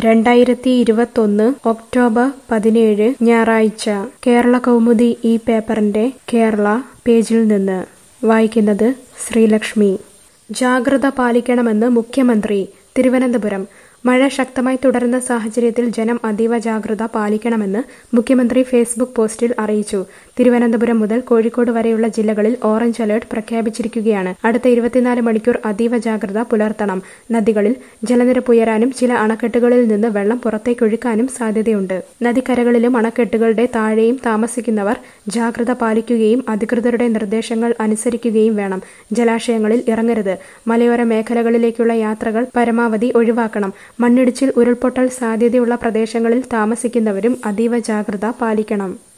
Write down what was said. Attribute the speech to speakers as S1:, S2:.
S1: രണ്ടായിരത്തി ഇരുപത്തൊന്ന് ഒക്ടോബർ പതിനേഴ് ഞായറാഴ്ച കേരള കൗമുദി ഈ പേപ്പറിന്റെ കേരള പേജിൽ നിന്ന് വായിക്കുന്നത് ശ്രീലക്ഷ്മി ജാഗ്രത പാലിക്കണമെന്ന് മുഖ്യമന്ത്രി തിരുവനന്തപുരം മഴ ശക്തമായി തുടരുന്ന സാഹചര്യത്തിൽ ജനം അതീവ ജാഗ്രത പാലിക്കണമെന്ന് മുഖ്യമന്ത്രി ഫേസ്ബുക്ക് പോസ്റ്റിൽ അറിയിച്ചു തിരുവനന്തപുരം മുതൽ കോഴിക്കോട് വരെയുള്ള ജില്ലകളിൽ ഓറഞ്ച് അലർട്ട് പ്രഖ്യാപിച്ചിരിക്കുകയാണ് അടുത്ത ഇരുപത്തിനാല് മണിക്കൂർ അതീവ ജാഗ്രത പുലർത്തണം നദികളിൽ ജലനിരപ്പ് ഉയരാനും ചില അണക്കെട്ടുകളിൽ നിന്ന് വെള്ളം പുറത്തേക്കൊഴുക്കാനും സാധ്യതയുണ്ട് നദിക്കരകളിലും അണക്കെട്ടുകളുടെ താഴെയും താമസിക്കുന്നവർ ജാഗ്രത പാലിക്കുകയും അധികൃതരുടെ നിർദ്ദേശങ്ങൾ അനുസരിക്കുകയും വേണം ജലാശയങ്ങളിൽ ഇറങ്ങരുത് മലയോര മേഖലകളിലേക്കുള്ള യാത്രകൾ പരമാവധി ഒഴിവാക്കണം മണ്ണിടിച്ചിൽ ഉരുൾപൊട്ടൽ സാധ്യതയുള്ള പ്രദേശങ്ങളിൽ താമസിക്കുന്നവരും അതീവ ജാഗ്രത പാലിക്കണം